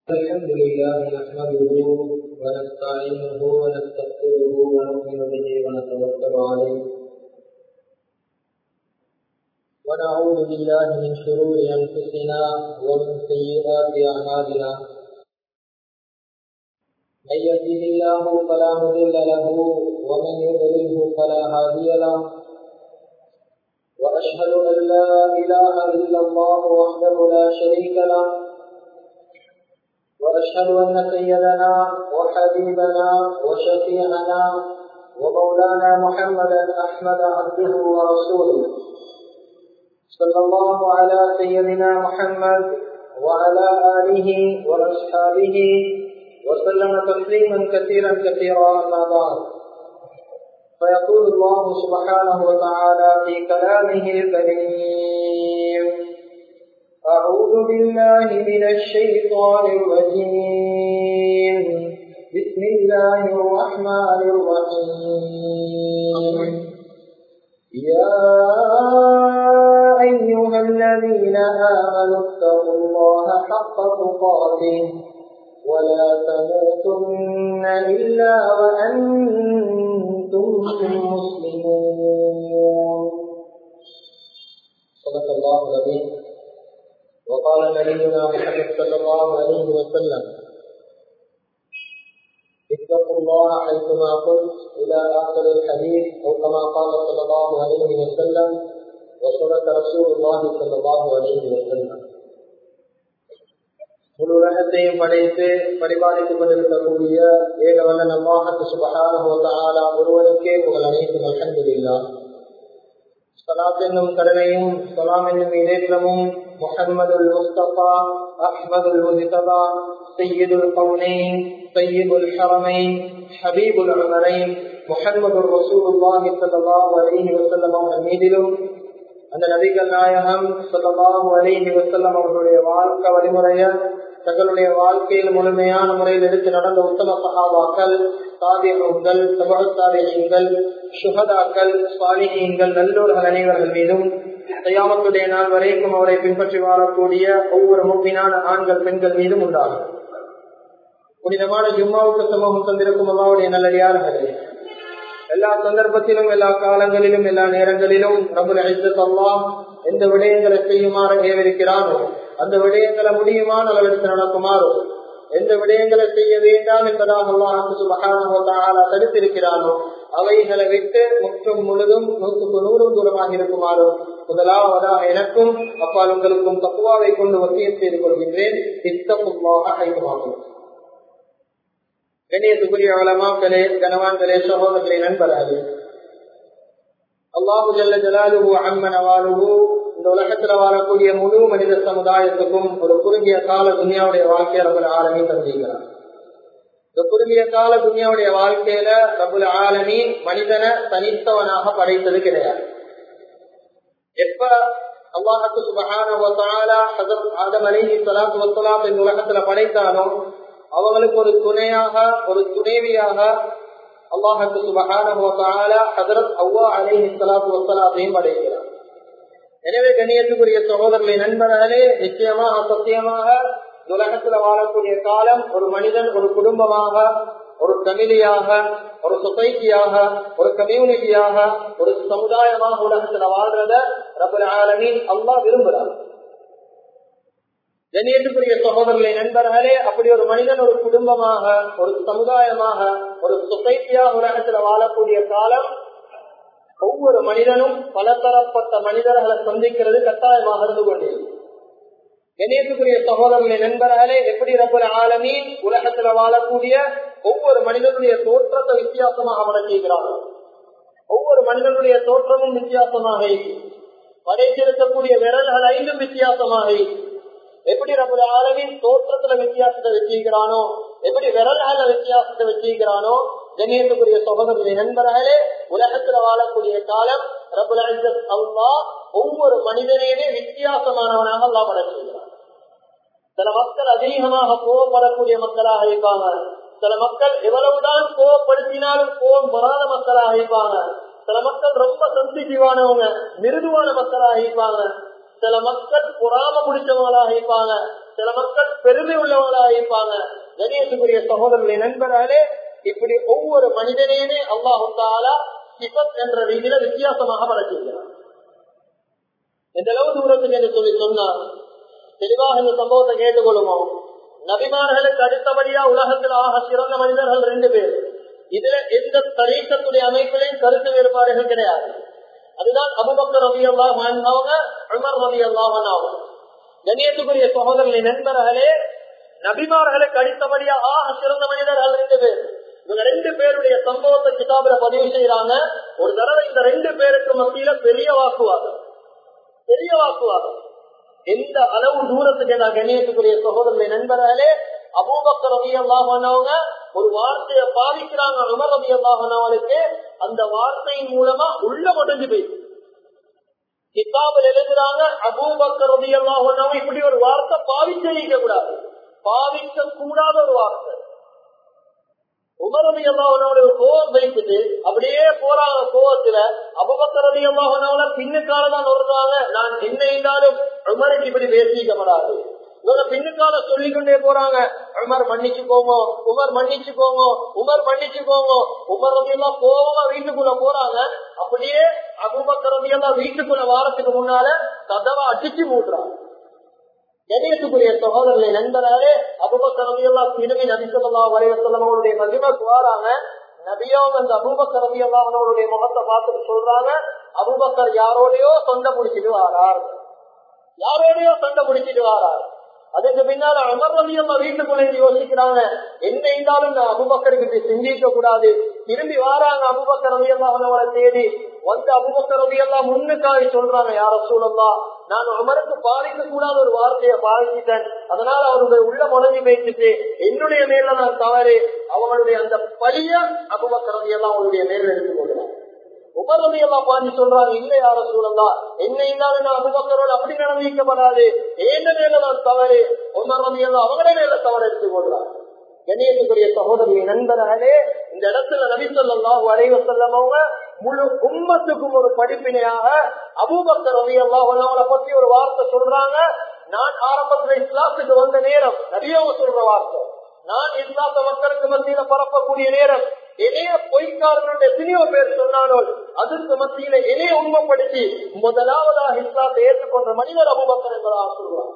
الحمد لله نحمده ونستعينه ونستغفره ونؤمن به ونتوكل عليه ونعوذ بالله من شرور انفسنا ومن سيئات اعمالنا من يهده الله فلا مضل له ومن يضلله فلا هادي له واشهد ان لا اله الا الله وحده لا شريك له وأشهد أن سيدنا وحبيبنا وشفيعنا ومولانا محمدا أحمد عبده ورسوله صلى الله على سيدنا محمد وعلى آله وأصحابه وسلم تسليما كثيرا كثيرا أما بعد فيقول الله سبحانه وتعالى في كلامه الكريم أعوذ بالله من الشيطان الرجيم بسم الله الرحمن الرحيم يا أيها الذين آمنوا اتقوا الله حق تقاته ولا تموتن إلا وأنتم مسلمون صدق الله العظيم وقال نبينا محمد صلى الله عليه وسلم اتقوا الله حيثما كنت الى اخر الحديث او كما قال صلى الله عليه وسلم وصدق رسول الله صلى الله عليه وسلم முழு உலகத்தையும் படைத்து பரிபாலித்துக் கொண்டிருக்கக்கூடிய ஏகவல்ல நல்லாஹத்து சுபகான ஒருவருக்கே புகழ் அனைத்து அல்ஹம்துலில்லா சலாத் என்னும் கருணையும் சலாம் என்னும் இலேற்றமும் محمد المصطفى أحمد المجتبى سيد القونين سيد الحرمين حبيب العمرين محمد رسول الله صلى الله عليه وسلم மீதிலும் அந்த நபிகள் நாயகம் சல்லாஹூ அலிஹி வசல்லம் அவர்களுடைய வாழ்க்கை வழிமுறைய தங்களுடைய வாழ்க்கையில் முழுமையான முறையில் எடுத்து நடந்த உத்தம சகாபாக்கள் சாதியங்கள் சமூகத்தாரியங்கள் சுகதாக்கள் சுவாலிகங்கள் நல்லோர்கள் அனைவர்கள் மீதும் தயாமத்துடைய நாள் வரைக்கும் அவரை பின்பற்றி வாழக்கூடிய ஒவ்வொரு முக்கினான ஆண்கள் பெண்கள் மீதும் உண்டாகும் புனிதமான ஜும்மாவுக்கு சமூகம் தந்திருக்கும் அல்லாவுடைய நல்லடியார்களே எல்லா சந்தர்ப்பத்திலும் எல்லா காலங்களிலும் எல்லா நேரங்களிலும் பிரபுல அல்லா எந்த விடயங்களை செய்யுமாறு ஏவிருக்கிறானோ அந்த விடயங்களை முடியுமான அளவிற்கு நடக்குமாறோ எந்த விடயங்களை செய்ய வேண்டாம் என்பதாக அல்லாஹு தடுத்திருக்கிறானோ அவைகளை விட்டு முற்றும் முழுதும் நூற்றுக்கு நூறும் தூரமாக இருக்குமாறோ முதலாவதாக எனக்கும் அப்பால் உங்களுக்கும் தப்புவாவை கொண்டு வசியம் செய்து கொள்கின்றேன் இத்தப்புவாக ஐக்கமாகும் கண்ணியத்துக்குரிய வளமாக்களே கனவான்களே சகோதரர்களே நண்பராது அல்லாஹு ஜல்ல ஜலாலுகு அம்மன் அவாலுகு இந்த உலகத்துல வாழக்கூடிய முழு மனித சமுதாயத்துக்கும் ஒரு குறுகிய கால துனியாவுடைய வாழ்க்கையை ரபுல் ஆலமி தந்திருக்கிறார் இந்த குறுகிய கால துனியாவுடைய வாழ்க்கையில ரபுல் ஆலமி மனிதனை தனித்தவனாக படைத்தது கிடையாது எப்ப அல்லாஹத்து சுபகான ஆதம் அலிஹி சலாத்து வசலாம் இந்த உலகத்துல படைத்தாலும் அவங்களுக்கு ஒரு துணையாக ஒரு துணைவியாக அல்லாஹத்து சுபகான ஹசரத் அவ்வா அலிஹி சலாத்து வசலாத்தையும் படைக்கிறார் எனவே கண்ணியத்துக்குரிய சகோதரர்களை நண்பர்களே நிச்சயமாக சத்தியமாக உலகத்துல வாழக்கூடிய காலம் ஒரு மனிதன் ஒரு குடும்பமாக ஒரு கமிலியாக ஒரு சொசைட்டியாக ஒரு கம்யூனிட்டியாக ஒரு சமுதாயமாக உலகத்துல வாழ்றத ரபுல் ஆலமீன் அல்லா விரும்புறார் கண்ணியத்துக்குரிய சகோதரர்களை நண்பர்களே அப்படி ஒரு மனிதன் ஒரு குடும்பமாக ஒரு சமுதாயமாக ஒரு சொசைட்டியாக உலகத்துல வாழக்கூடிய காலம் ஒவ்வொரு மனிதனும் பலதரப்பட்ட மனிதர்களை சந்திக்கிறது கட்டாயமாக இருந்து கொண்டிருக்கும் கணேசுக்குரிய சகோதரர்களை நண்பர்களே எப்படி ரப்பர் ஆலமி உலகத்துல வாழக்கூடிய ஒவ்வொரு மனிதனுடைய தோற்றத்தை வித்தியாசமாக வளர்ச்சிக்கிறார்கள் ஒவ்வொரு மனிதனுடைய தோற்றமும் வித்தியாசமாக படைத்திருக்கக்கூடிய விரல்கள் ஐந்தும் வித்தியாசமாக எப்படி ரப்பர் ஆலமின் தோற்றத்துல வித்தியாசத்தை வச்சிருக்கிறானோ எப்படி விரல்கள வித்தியாசத்தை வச்சிருக்கிறானோ கணேசுக்குரிய சகோதரர்களை நண்பர்களே உலகத்துல வாழக்கூடிய காலம் ரபுல் அல்லா ஒவ்வொரு மனிதனையுமே வித்தியாசமானவனாக அல்லா படைச்சிருக்கிறார் சில மக்கள் அதிகமாக கோவப்படக்கூடிய மக்களாக இருப்பாங்க சில மக்கள் எவ்வளவுதான் கோவப்படுத்தினாலும் கோபம் வராத மக்களாக இருப்பாங்க சில மக்கள் ரொம்ப சென்சிட்டிவானவங்க மிருதுவான மக்களாக இருப்பாங்க சில மக்கள் பொறாம பிடிச்சவங்களாக இருப்பாங்க சில மக்கள் பெருமை உள்ளவர்களாக இருப்பாங்க கணேசுக்குரிய சகோதரர்களை நண்பர்களே இப்படி ஒவ்வொரு மனிதனையுமே அல்லாஹு தாலா சிபத் என்ற ரீதியில வித்தியாசமாக படைச்சிருக்கிறார் எந்த அளவு தூரத்துக்கு என்று சொல்லி சொன்னார் தெளிவாக இந்த சம்பவத்தை கேட்டுக்கொள்ளுமோ நபிமார்களுக்கு அடுத்தபடியா உலகத்தில் ஆக சிறந்த மனிதர்கள் ரெண்டு பேர் இதுல எந்த தரீக்கத்துடைய அமைப்பிலையும் கருத்து வேறுபாடுகள் கிடையாது அதுதான் அபுபக்கர் ரவி அல்லாஹ் அவங்க உமர் ரவி அல்லாஹன் அவங்க கணியத்துக்குரிய சகோதரர்களை நண்பர்களே நபிமார்களுக்கு அடுத்தபடியா ஆக சிறந்த மனிதர்கள் ரெண்டு பேர் இவங்க ரெண்டு பேருடைய சம்பவத்தை கிதாபில பதிவு செய்யறாங்க ஒரு தடவை இந்த ரெண்டு பேருக்கு மத்தியில பெரிய வாக்குவாதம் பெரிய வாக்குவாதம் எந்த அளவு தூரத்துக்கு நான் கண்ணியத்துக்குரிய சகோதரர்களை நண்பர்களே அபூபக்கர் ரவி அல்லாஹனவங்க ஒரு வார்த்தையை பாதிக்கிறாங்க உமர் ரவி அல்லாஹனவனுக்கு அந்த வார்த்தையின் மூலமா உள்ள முடிஞ்சு போயிடுச்சு கிதாபில் எழுதுறாங்க அபூபக்கர் ரவி அல்லாஹனவங்க இப்படி ஒரு வார்த்தை பாவிச்சலிக்க கூடாது பாவிக்க கூடாத ஒரு வார்த்தை உமரதி அல்லாஹனோட கோவம் வைத்துட்டு அப்படியே போறாங்க கோவத்துல அபுபக்கரதி அல்லாஹனோட பின்னுக்கால தான் வருவாங்க நான் என்ன இருந்தாலும் உமருக்கு இப்படி பேசிக்கப்படாது இவங்க பின்னுக்கால சொல்லிக்கொண்டே போறாங்க உமர் மன்னிச்சுக்கோங்க உமர் மன்னிச்சுக்கோங்க உமர் மன்னிச்சுக்கோங்க உமர் ரவி எல்லாம் கோவமா வீட்டுக்குள்ள போறாங்க அப்படியே அபுபக்கரதி எல்லாம் வீட்டுக்குள்ள வாரத்துக்கு முன்னால கதவை அடிச்சு மூட்டுறாங்க கணியத்துக்குரிய சகோதரர்களை நண்பராலே அபுபக்கரவி எல்லாம் திரும்பி நபிசல்லா வரைவசல்லம் அவருடைய மகிமக்கு வாராங்க நபியோங்க அந்த அபுபக்கர் ரவி அவனுடைய முகத்தை பார்த்துட்டு சொல்றாங்க அபுபக்கர் யாரோடையோ சொந்த முடிச்சிட்டு வாரார் யாரோடையோ சண்டை முடிச்சிட்டு வாரார் அதுக்கு பின்னால அமர் ரவி அம்மா வீட்டுக்குள்ள யோசிக்கிறாங்க என்ன இருந்தாலும் நான் அபுபக்கருக்கு சிந்திக்க கூடாது திரும்பி வாராங்க அபுபக்கர் ரவி அவனை தேடி வந்து அபுபக்கர் ரவி எல்லாம் முன்னுக்காக சொல்றாங்க யார சூழல்லா நான் அமருக்கு பாதிக்க கூடாத ஒரு வார்த்தையை பாதிச்சிட்டேன் அதனால அவருடைய உள்ள முடங்கி வைத்துட்டு என்னுடைய மேல நான் தவறு அவங்களுடைய அந்த பழிய அபுபக்கர் ரவி எல்லாம் அவருடைய மேல எடுத்துக் கொள்கிறார் உமரதி எல்லாம் பாஞ்சு சொல்றாங்க இல்ல யார சூழலா என்ன இருந்தாலும் நான் அபுபக்கரோடு அப்படி நடந்திக்கப்படாது ஏந்த மேல நான் தவறு உமரதி எல்லாம் அவங்கள மேல தவறு எடுத்துக் கொள்றாங்க கண்ணியத்துக்குரிய சகோதரி நண்பர்களே இந்த இடத்துல நபிசல்லாஹு அலைவ செல்லமவங்க முழு உம்மத்துக்கும் ஒரு படிப்பினையாக அபூபக்கர் ரவி அல்லாஹ் பத்தி ஒரு வார்த்தை சொல்றாங்க நான் ஆரம்பத்துல இஸ்லாத்துக்கு வந்த நேரம் நபியவங்க சொல்ற வார்த்தை நான் இஸ்லாத்த மக்களுக்கு மத்தியில பரப்பக்கூடிய நேரம் இணைய பொய்க்காரன் எத்தனையோ பேர் சொன்னாலும் அதுக்கு மத்தியில இணைய உண்மைப்படுத்தி முதலாவதாக இஸ்லாத்தை ஏற்றுக்கொண்ட மனிதர் அபுபக்கர் என்பதாக சொல்லுவார்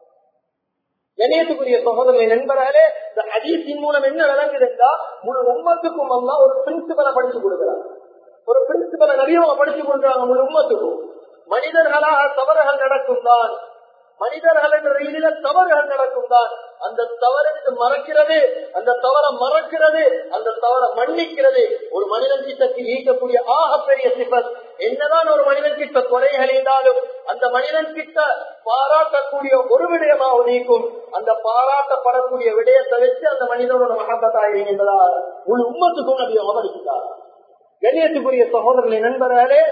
கணேசுக்குரிய சகோதரனை நண்பராலே இந்த ஹதீஸின் மூலம் என்ன விளங்குதுண்டா முழு உம்மத்துக்கும் அல்லா ஒரு பிரின்சிபலை படிச்சு கொடுக்கிறார் ஒரு பிரின்சிபலை நிறைய படிச்சு கொடுக்குறாங்க முழு உம்மத்துக்கும் மனிதர்களாக தவறுகள் நடக்கும் தான் மனிதர்கள் என்ற ரீதியில தவறுகள் நடக்கும் தான் அந்த தவறுக்கு மறக்கிறது அந்த தவறை மறக்கிறது அந்த தவறை மன்னிக்கிறது ஒரு மனிதன் கிட்ட ஈர்க்கக்கூடிய ஆகப்பெரிய சிபத் என்னதான் ஒரு மனிதன் கிட்ட குறைகள் இருந்தாலும் அந்த மனிதன் கிட்ட பாராட்டக்கூடிய ஒரு விடயமாக நீக்கும் அந்த பாராட்டப்படக்கூடிய விடயத்தை வச்சு அந்த மனிதனோட மகத்தாய் என்பதா முழு உம்மத்துக்கும் நபி அவமதிக்கிறார் கண்ணியத்துக்குரிய சகோதரர்களை நண்பர்களே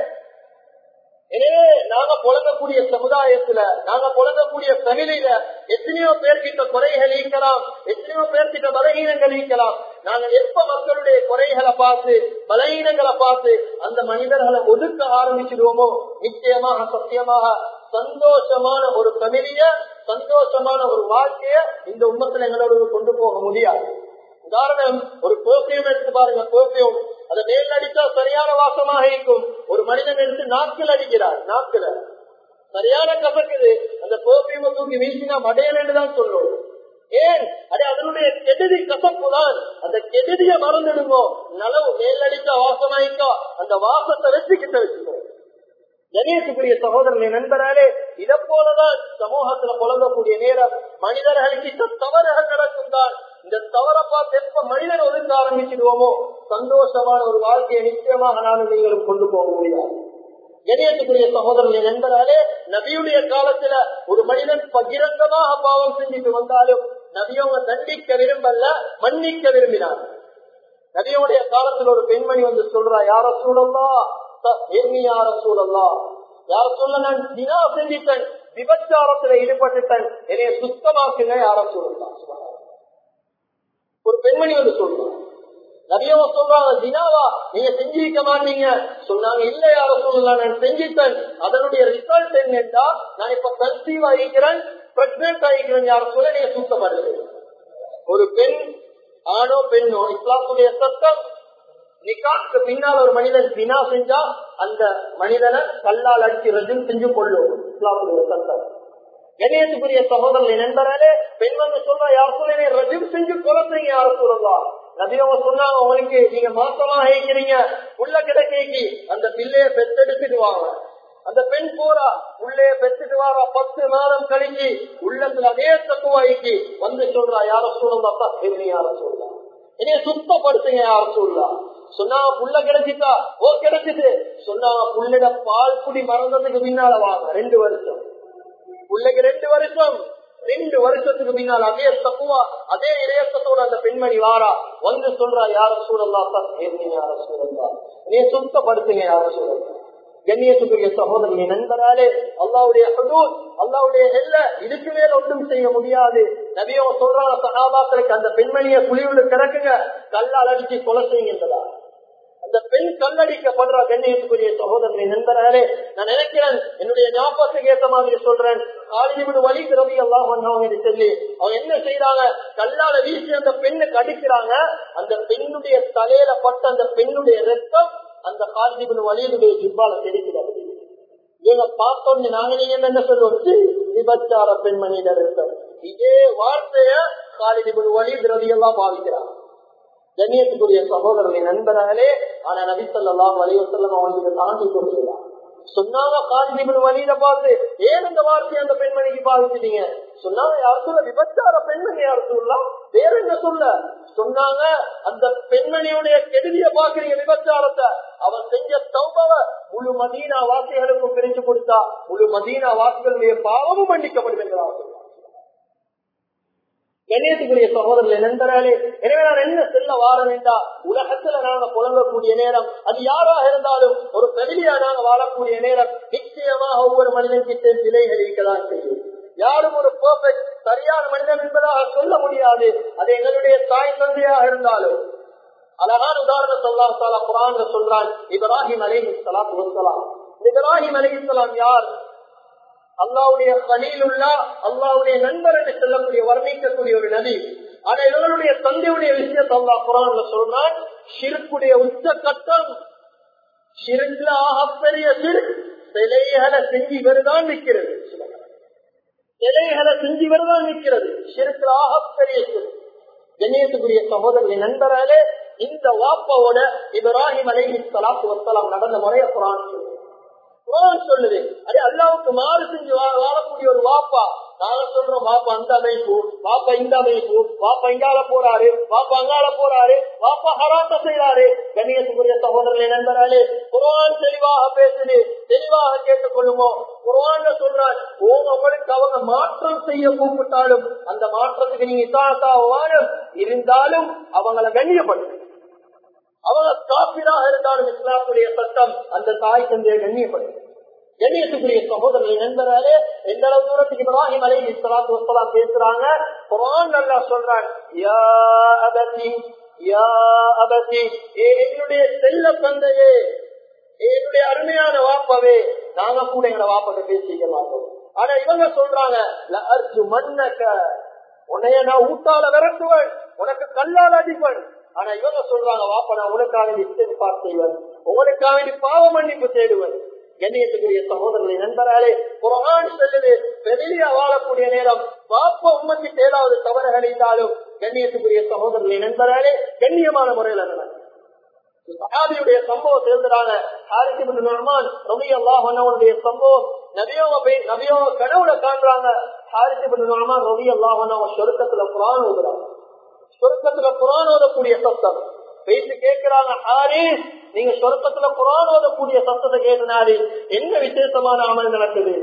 எனவே நாங்க புழங்கக்கூடிய சமுதாயத்துல நாங்க புழங்கக்கூடிய ஃபெமிலியில எத்தனையோ பேர்கிட்ட குறைகள் ஈக்கலாம் எத்தனையோ பேர்கிட்ட பலகீனங்கள் ஈக்கலாம் நாங்க எப்ப மக்களுடைய குறைகளை பார்த்து பலகீனங்களை பார்த்து அந்த மனிதர்களை ஒதுக்க ஆரம்பிச்சிடுவோமோ நிச்சயமாக சத்தியமாக சந்தோஷமான ஒரு ஃபெமிலிய சந்தோஷமான ஒரு வாழ்க்கைய இந்த உண்மத்துல எங்களோட கொண்டு போக முடியாது உதாரணம் ஒரு பெர்ஃபியூம் எடுத்து பாருங்க பெர்ஃபியூம் அதை மேல் அடித்தா சரியான வாசமாக இருக்கும் ஒரு மனிதன் எடுத்து நாக்கில் அடிக்கிறார் நாக்கில சரியான கசக்குது அந்த பெர்ஃபியூமை தூக்கி வீசினா மடையலன்னு தான் சொல்லும் ஏன் அது அதனுடைய கெடுதி கசப்பு தான் அந்த கெடுதிய மறந்துடுமோ நலவு மேல் அடித்தா வாசமாயிக்கா அந்த வாசத்தை வச்சு கிட்ட வச்சுக்கோ கணேசுக்குரிய சகோதரனை நண்பராலே இதை போலதான் சமூகத்துல புலங்கக்கூடிய நேரம் மனிதர்களுக்கு தவறுகள் நடக்கும் தான் இந்த தவறை பார்த்து எப்ப மனிதன் ஒதுக்க ஆரம்பிச்சிடுவோமோ சந்தோஷமான ஒரு வாழ்க்கையை நிச்சயமாக நானும் நீங்களும் கொண்டு போக முடியாது கணியத்துக்குரிய சகோதரர்கள் நண்பராலே நபியுடைய காலத்துல ஒரு மனிதன் பகிரங்கமாக பாவம் செஞ்சுட்டு வந்தாலும் நபியவங்க தண்டிக்க விரும்பல மன்னிக்க விரும்பினார் நபியுடைய காலத்துல ஒரு பெண்மணி வந்து சொல்றா யார சூழல்லா யார சூழல்லா யார சொல்ல நான் தினா செஞ்சிட்டேன் விபச்சாரத்துல ஈடுபட்டுட்டேன் என்னைய சுத்தமாக்குங்க யார சொல்லலாம் ஒரு பெண்மணி வந்து சொல்றாங்க நிறைய சொல்றாங்க தினாவா நீங்க செஞ்சிருக்க மாட்டீங்க சொன்னாங்க இல்ல யார சொல்லலாம் நான் செஞ்சிட்டேன் அதனுடைய ரிசல்ட் என்னட்டா நான் இப்ப கன்சீவ் ஆகிக்கிறேன் பிரெக்னென்ட் ஆகிக்கிறேன் யாரும் சொல்ல நீங்க சுத்தப்படுது ஒரு பெண் ஆணோ பெண்ணோ இஸ்லாத்துடைய சட்டம் நிக்காக்கு பின்னால் ஒரு மனிதன் தினா செஞ்சா அந்த மனிதனை கல்லால் அடிச்சு ரஜின் செஞ்சு கொள்ளும் இஸ்லாத்துடைய சட்டம் கணேசுக்குரிய சகோதரர்கள் நண்பராலே பெண் வந்து சொல்றா யார் சொல்ல ரஜிம் செஞ்சு கொலத்துறீங்க யார் சொல்லலாம் நபியவங்க சொன்னாங்க உங்களுக்கு நீங்க மாசமா ஆயிக்கிறீங்க உள்ள கிடைக்கி அந்த பிள்ளைய பெத்தெடுத்துட்டு வாங்க அந்த பெண் போறா உள்ளே பெத்துட்டு வாரா பத்து மாதம் கழிச்சு உள்ளத்துல அதே தத்துவாய்க்கு வந்து சொல்றா யார சூழலா என்ன யார சொல்லலாம் என்னைய சுத்தப்படுத்துங்க யார சொல்லலாம் சொன்னாங்க புள்ள கிடைச்சிட்டா ஓ கிடைச்சிட்டு சொன்னாங்க புள்ளிட பால் குடி மறந்ததுக்கு பின்னால வாங்க ரெண்டு வருஷம் பிள்ளைக்கு ரெண்டு வருஷம் ரெண்டு வருஷத்துக்கு பின்னால் அதே தப்புவா அதே இளையத்தோட அந்த பெண்மணி வாரா வந்து சொல்றா யார சூழல்லா யார சூழல்லா நீ சுத்தப்படுத்துங்க யார சூழல்லா கண்ணியத்துக்குரிய சகோதரனை நண்பராலே அல்லாவுடைய ஹதூத் அல்லாவுடைய எல்ல இதுக்கு மேல ஒன்றும் செய்ய முடியாது நபியோ சொல்றாங்க சகாபாக்களுக்கு அந்த பெண்மணியை குழிவுள்ள கிடக்குங்க கல்லால் அடிச்சு கொலை செய்யுங்கன்றதா அந்த பெண் கல்லடிக்கப்படுற கண்ணியத்துக்குரிய சகோதரனை நண்பராலே நான் நினைக்கிறேன் என்னுடைய ஞாபகத்துக்கு ஏற்ற மாதிரி சொல்றேன் காலிபுடு வழி ரவி எல்லாம் வந்தவங்க சொல்லி அவங்க என்ன செய்யறாங்க கல்லால வீசி அந்த பெண்ணுக்கு அடிக்கிறாங்க அந்த பெண்ணுடைய தலையில பட்ட அந்த பெண்ணுடைய ரத்தம் அந்த காலிபுடு வழியினுடைய ஜிப்பால தெரிக்கிறது இவங்க பார்த்தோன்னு நாங்க நீங்க என்ன சொல்லுவோம் விபச்சார பெண்மணியிட ரத்தம் இதே வார்த்தைய காலிபுடு வழி ரவி எல்லாம் பாவிக்கிறாங்க கண்ணியத்துக்குரிய சகோதரர்களின் நண்பர்களே ஆனா நபிசல்லாம் வலியுறுத்தலம் அவங்களுக்கு தாண்டி கொடுக்கிறார் சொன்னாங்க காஞ்சிபுரம் வழியில பார்த்து ஏன் இந்த வார்த்தையை அந்த பெண்மணிக்கு பாதிச்சிட்டீங்க சொன்னாங்க யார் சொல்ல விபச்சார பெண்மணி யார் சொல்லலாம் வேற என்ன சொல்ல சொன்னாங்க அந்த பெண்மணியுடைய கெடுதிய பாக்குறீங்க விபச்சாரத்தை அவன் செஞ்ச தௌபவ முழு மதீனா வாசிகளுக்கும் பிரிச்சு கொடுத்தா முழு மதீனா வாசிகளுடைய பாவமும் மன்னிக்கப்படும் என்கிறார்கள் கணேசுக்குரிய சகோதரர்களை நண்பர்களே எனவே நான் என்ன செல்ல வார வேண்டாம் உலகத்துல நாங்க புலங்கக்கூடிய நேரம் அது யாராக இருந்தாலும் ஒரு பெரியா நாங்க வாழக்கூடிய நேரம் நிச்சயமாக ஒவ்வொரு மனிதன் கிட்ட விலைகள் இருக்கதான் செய்யும் யாரும் ஒரு பர்ஃபெக்ட் சரியான மனிதன் என்பதாக சொல்ல முடியாது அது எங்களுடைய தாய் தந்தையாக இருந்தாலும் அழகான உதாரணம் சொல்லலாம் சாலா குரான் சொல்றான் இப்ராஹிம் அலி சலாத்து வசலாம் இப்ராஹிம் அலி யார் அல்லாவுடைய கலியில் உள்ள அல்லாவுடைய நண்பர் என்று சொல்லக்கூடிய வர்ணிக்கக்கூடிய ஒரு நபி ஆனா இவர்களுடைய தந்தையுடைய விஷயத்தை அல்லா குரான்ல சொல்றான் ஷிருக்குடைய உச்ச கட்டம் ஷிருக்குல ஆகப்பெரிய சிறு சிலைகளை செஞ்சு இவருதான் நிற்கிறது சிலைகளை செஞ்சு இவருதான் நிற்கிறது ஷிருக்குல ஆகப்பெரிய சிறு கண்ணியத்துக்குரிய சகோதரர்களின் நண்பராலே இந்த வாப்பாவோட இப்ராஹிம் அலைஹி சலாத்து வசலாம் நடந்த முறைய குரான் சொல்லுது குரான் சொல்லுது அது அல்லாவுக்கு மாறு செஞ்சு வாழக்கூடிய ஒரு வாப்பா நாங்க சொல்றோம் வாப்பா அந்த அமைப்பு வாப்பா இந்த அமைப்பு வாப்பா இங்கால போறாரு வாப்பா அங்கால போறாரு வாப்பா ஹராத்த செய்யறாரு கண்ணியத்துக்குரிய சகோதரர்களை நண்பராலே குரான் தெளிவாக பேசுது தெளிவாக கேட்டுக் கொள்ளுமோ குரான் சொல்றான் ஓ உங்களுக்கு அவங்க மாற்றம் செய்ய கூப்பிட்டாலும் அந்த மாற்றத்துக்கு நீங்க இசானத்தாக இருந்தாலும் அவங்களை கண்ணியப்படுத்து அவங்க காப்பிராக இருந்தாலும் இஸ்லாத்துடைய சட்டம் அந்த தாய் தந்தையை கண்ணியப்படுது கண்ணியத்துக்குரிய சகோதரர்களை நண்பராலே எந்த அளவு தூரத்துக்கு இப்ராஹிம் அலை இஸ்லாத்து வசலாம் பேசுறாங்க குரான் நல்லா சொல்றான் யா அபதி யா அபதி என்னுடைய செல்ல தந்தையே என்னுடைய அருமையான வாப்பவே நாங்க கூட எங்களை வாப்பத்தை பேசிக்க மாட்டோம் ஆனா இவங்க சொல்றாங்க அர்ஜு மன்னக்க உன்னைய நான் ஊட்டால விரட்டுவன் உனக்கு கல்லால் அடிப்பன் ஆனா இவங்க சொல்றாங்க வாப்பா நான் உனக்காக இஸ்திஃபார் செய்வன் உங்களுக்காக பாவ மன்னிப்பு தேடுவன் கண்ணியத்துக்குரிய சகோதரர்களை நண்பராலே குரான் சொல்லுது பெரிய வாழக்கூடிய நேரம் பாப்ப உண்மைக்கு ஏதாவது தவறுகள் இருந்தாலும் கண்ணியத்துக்குரிய சகோதரர்களை நண்பராலே கண்ணியமான முறையில் நடக்கும் சஹாபியுடைய சம்பவம் சேர்ந்துறாங்க ஹாரிசிபின் நர்மான் ரவி அல்லாஹனுடைய சம்பவம் நபியோவ போய் நபியோவ கடவுளை காண்றாங்க ஹாரிசிபின் நர்மான் ரவி அல்லாஹன சொருக்கத்துல குரான் ஓதுறாங்க சொருக்கத்துல குரான் ஓதக்கூடிய சத்தம் பேசி கேட்கிறாங்க ஹாரிஸ் நீங்க சொருக்கத்துல குரான் ஓதக்கூடிய சத்தத்தை கேட்டனாரு என்ன விசேஷமான அமல் நடக்குது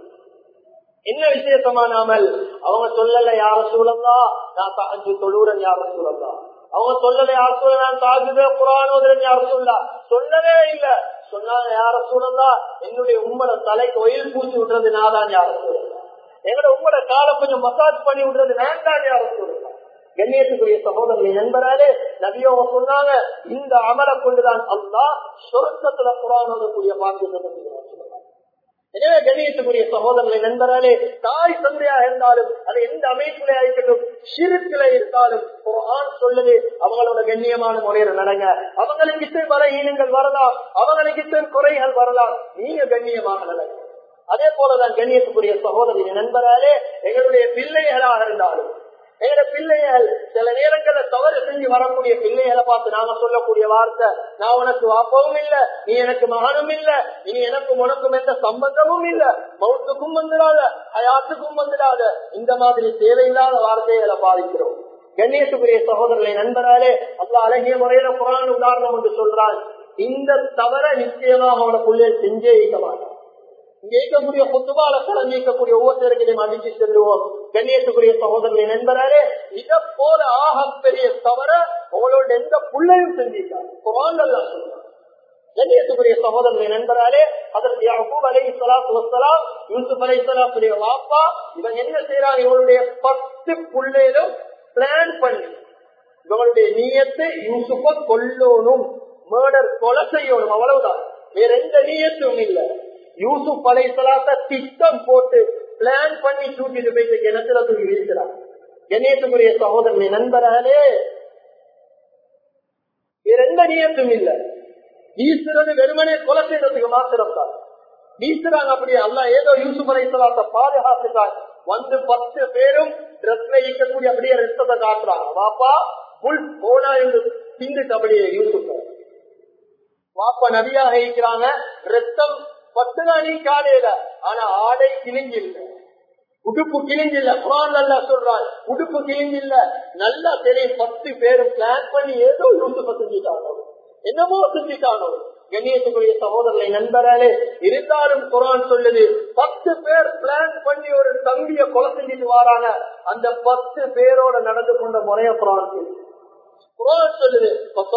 என்ன விசேஷமான அமல் அவங்க சொல்லல யார சூழல்லா நான் அஞ்சு தொழுறன் யார சூழல்லா அவங்க சொல்லல யார் சொல்ல நான் தாஜுதே குரான் ஓதுறேன் யார் சொல்ல சொல்லவே இல்ல சொன்னாங்க யார சூழல்லா என்னுடைய உம்மட தலைக்கு ஒயில் பூச்சி விடுறது நான் தான் யார சொல்லலாம் எங்களோட உம்மட காலை கொஞ்சம் மசாஜ் பண்ணி விடுறது நான் தான் யார சொல்லலாம் கண்ணியத்துக்குரிய சகோதரனை நண்பராலே நபியோ சொன்னாங்க இந்த அமலை கொண்டுதான் அல்லா சொருக்கத்துல குரான் ஓதக்கூடிய பாக்கியத்தை எனவே கணியத்துக்குரிய சகோதரர்களை நண்பராலே தாய் தந்தையாக இருந்தாலும் அது எந்த அமைப்பிலே இருக்கட்டும் சிறுக்கில இருந்தாலும் ஒரு ஆண் சொல்லுது அவங்களோட கண்ணியமான முறையில நடங்க அவங்களுக்கு வர ஈனங்கள் வரலாம் அவங்களுக்கு குறைகள் வரலாம் நீங்க கண்ணியமாக நடங்க அதே போலதான் கண்ணியத்துக்குரிய சகோதரி நண்பராலே எங்களுடைய பிள்ளைகளாக இருந்தாலும் எங்களோட பிள்ளைகள் சில நேரங்கள்ல தவறு செஞ்சு வரக்கூடிய பிள்ளைகளை பார்த்து நாங்க சொல்லக்கூடிய வார்த்தை நான் உனக்கு வாப்பவும் இல்ல நீ எனக்கு மகனும் இல்ல இனி எனக்கும் உனக்கும் எந்த சம்பந்தமும் இல்ல மௌத்துக்கும் வந்துடாத ஹயாத்துக்கும் வந்துடாத இந்த மாதிரி தேவையில்லாத வார்த்தைகளை பாதிக்கிறோம் கண்ணியத்துக்குரிய சகோதரர்களை நண்பராலே அல்ல அழகிய முறையில குரான் உதாரணம் என்று சொல்றான் இந்த தவற நிச்சயமாக அவனோட பிள்ளைகள் செஞ்சே இருக்க மாட்டான் இங்க இருக்கக்கூடிய கொத்துபால கலந்து இருக்கக்கூடிய ஒவ்வொருத்தருக்கையும் அடிச்சு செல்லுவோம் கண்ணியத்துக்குரிய சகோதரர்களை நண்பராலே இதை போல ஆக பெரிய தவற உங்களோட எந்த புள்ளையும் செஞ்சிருக்காங்க குரான் எல்லாம் சொல்றாங்க கண்ணியத்துக்குரிய சகோதரர்களை நண்பராலே அதற்கு யாக்கூப் அலை சலாத்து வசலாம் யூசுப் அலை சலாத்துடைய வாப்பா இவன் என்ன செய்யறாங்க இவனுடைய பத்து புள்ளையிலும் பிளான் பண்ணி இவங்களுடைய நீயத்தை யூசுப்ப கொல்லணும் மேடர் கொலை செய்யணும் அவ்வளவுதான் வேற எந்த நீயத்தும் இல்ல யூசுப் அலை சலாத்த திட்டம் போட்டு பிளான் பண்ணி தூக்கிட்டு போயிட்டு கிணத்துல தூக்கி வீசுறான் கணேசமுடைய சகோதரனை நண்பராலே வேற எந்த நீயத்தும் இல்ல வீசுறது வெறுமனே கொலை செய்யறதுக்கு மாத்திரம் தான் வீசுறாங்க அப்படியே அல்ல ஏதோ யூசுப் அலை சலாத்த பாதுகாத்துக்காக வந்து பத்து பேரும் ட்ரெஸ்ல ஈக்கக்கூடிய அப்படியே ரத்தத்தை காட்டுறாங்க வாப்பா புல் போனா என்று திண்டுட்டு அப்படியே யூசுப் வாப்பா நதியாக இருக்கிறாங்க ரத்தம் பத்துதான் நீ காலையில ஆனா ஆடை கிழிஞ்சில்ல உடுப்பு கிழிஞ்சில்ல குரான் நல்லா சொல்றான் உடுப்பு கிழிஞ்சில்ல நல்லா தெரியும் பத்து பேரும் பிளான் பண்ணி ஏதோ யூசுப்ப செஞ்சுட்டானோ என்னமோ செஞ்சுட்டானோ கண்ணியத்துக்குரிய சகோதரர்களை நண்பராலே இருந்தாலும் குரான் சொல்லுது பத்து பேர் பிளான் பண்ணி ஒரு தம்பிய கொலை செஞ்சுட்டு வராங்க அந்த பத்து பேரோட நடந்து கொண்ட முறைய குரான் சொல்லுது குரான் சொல்லுது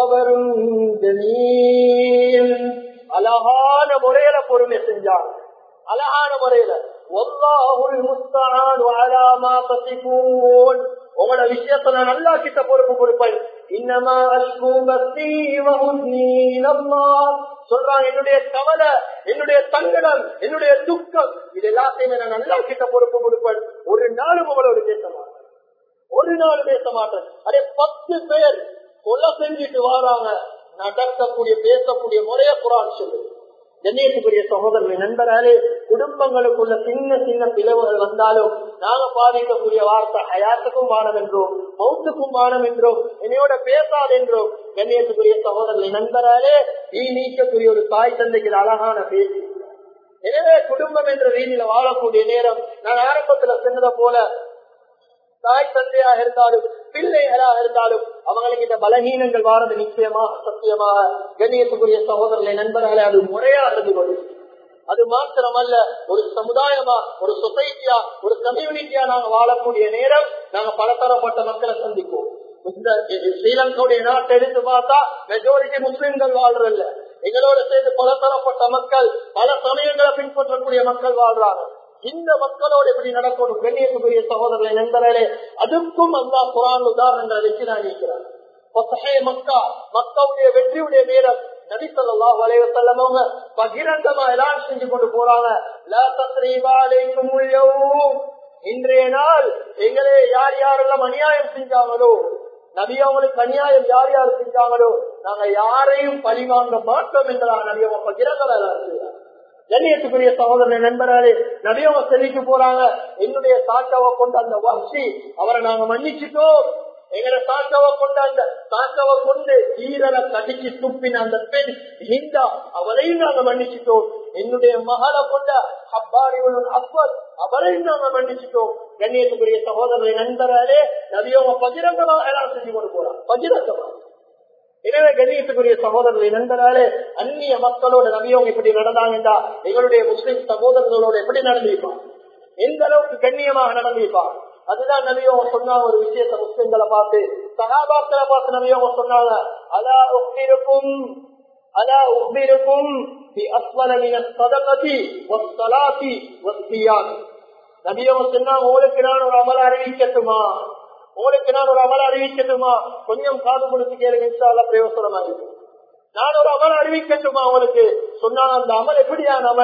அழகான முறையில பொறுமை செஞ்சாங்க அழகான முறையில உங்களோட விஷயத்த நான் நல்லா கிட்ட பொறுப்பு கொடுப்பேன் இன்னமா சொல்றாங்க என்னுடைய கவலை என்னுடைய தங்கடம் என்னுடைய துக்கம் இது எல்லாத்தையுமே நான் நல்லா கிட்ட பொறுப்பு கொடுப்பேன் ஒரு நாளும் உங்களோட பேச மாட்டேன் ஒரு நாள் பேச மாட்டேன் அதே பத்து பேர் கொலை செஞ்சுட்டு வராங்க நடக்கக்கூடிய பேசக்கூடிய முறைய குரான் சொல்லு கண்ணியத்துக்குரிய சகோதரர்களை நண்பராலே குடும்பங்களுக்குள்ள சின்ன சின்ன பிளவுகள் வந்தாலும் நாங்க பாதிக்கக்கூடிய வார்த்தை ஹயாத்துக்கும் வானம் என்றோம் மௌத்துக்கும் வானம் என்றோம் என்னையோட பேசாது என்றோம் கண்ணியத்துக்குரிய சகோதரர்களை நண்பராலே நீ நீக்கக்கூடிய ஒரு தாய் தந்தைக்கு அழகான பேச்சு எனவே குடும்பம் என்ற ரீதியில வாழக்கூடிய நேரம் நான் ஆரம்பத்துல சொன்னதை போல தாய் தந்தையாக இருந்தாலும் பிள்ளைகளாக இருந்தாலும் அவங்களுக்கு இந்த பலகீனங்கள் வாரது நிச்சயமாக சத்தியமாக கண்ணியத்துக்குரிய சகோதரர்களை நண்பர்களை அது முறையா இருந்து கொள்ளும் அது மாத்திரமல்ல ஒரு சமுதாயமா ஒரு சொசைட்டியா ஒரு கம்யூனிட்டியா நாங்க வாழக்கூடிய நேரம் நாங்க பலதரப்பட்ட மக்களை சந்திப்போம் இந்த ஸ்ரீலங்காவுடைய நாட்டை எடுத்து பார்த்தா மெஜாரிட்டி முஸ்லிம்கள் வாழ்றதில்ல எங்களோட சேர்ந்து பலதரப்பட்ட மக்கள் பல சமயங்களை பின்பற்றக்கூடிய மக்கள் வாழ்றாங்க இந்த மக்களோடு எப்படி நடக்கணும் கண்ணியத்துக்குரிய சகோதரர்களை நண்பர்களே அதுக்கும் அல்லா குரான் உதாரணங்களை வச்சு நான் இருக்கிறார் மக்கா மக்காவுடைய வெற்றியுடைய நேரம் நபிசல்லா வளைவ செல்லமவங்க பகிரங்கமா எல்லாம் செஞ்சு கொண்டு போறாங்க இன்றைய நாள் எங்களே யார் யாரெல்லாம் அநியாயம் செஞ்சாங்களோ நபி அவங்களுக்கு அநியாயம் யார் யார் செஞ்சாங்களோ நாங்க யாரையும் பழி வாங்க மாட்டோம் என்றார் நபி அவங்க பகிரங்கமா எல்லாம் செய்யறாங்க கண்ணியத்துக்குரிய சகோதர நண்பராலே நபியவங்க செல்லிக்கு போறாங்க என்னுடைய சாட்டாவை கொண்ட அந்த வசி அவரை நாங்க மன்னிச்சுட்டோம் எங்களை சாட்டாவை கொண்ட அந்த சாட்டாவை கொண்டு ஈரலை கடிச்சு துப்பின அந்த பெண் ஹிந்தா அவரையும் நாங்க மன்னிச்சுட்டோம் என்னுடைய மகளை கொண்ட அப்பாரி அப்பர் அவரையும் நாங்க மன்னிச்சுட்டோம் கண்ணியத்துக்குரிய சகோதரரை நண்பராலே நபியவங்க பகிரங்கமாக எல்லாம் செஞ்சு கொண்டு போறாங்க பகிரங்கமாக எனவே கண்ணியத்துக்குரிய சகோதரர்களை நண்பராலே அந்நிய மக்களோட நபியவங்க இப்படி நடந்தாங்கன்றா எங்களுடைய முஸ்லிம் சகோதரர்களோட எப்படி நடந்திருப்பான் எந்த அளவுக்கு கண்ணியமாக நடந்திருப்பான் அதுதான் நபியவங்க சொன்னாங்க ஒரு விஷயத்த முஸ்லிம்களை பார்த்து சகாபாக்களை பார்த்து நபியவங்க சொன்னாங்க அலா உப்பிருக்கும் அலா உப்பிருக்கும் நபியவங்க சொன்னாங்க உங்களுக்கு நான் ஒரு அமல அறிவிக்கட்டுமா உங்களுக்கு நான் ஒரு அமல அறிவிக்கட்டுமா கொஞ்சம் காது கொடுத்து கேளுங்க இன்ஷால்லா பிரயோசனமா இருக்கு நான் ஒரு அமல் அறிவிக்கட்டுமா அவனுக்கு சொன்னான் அந்த அமல் எப்படியான அமல்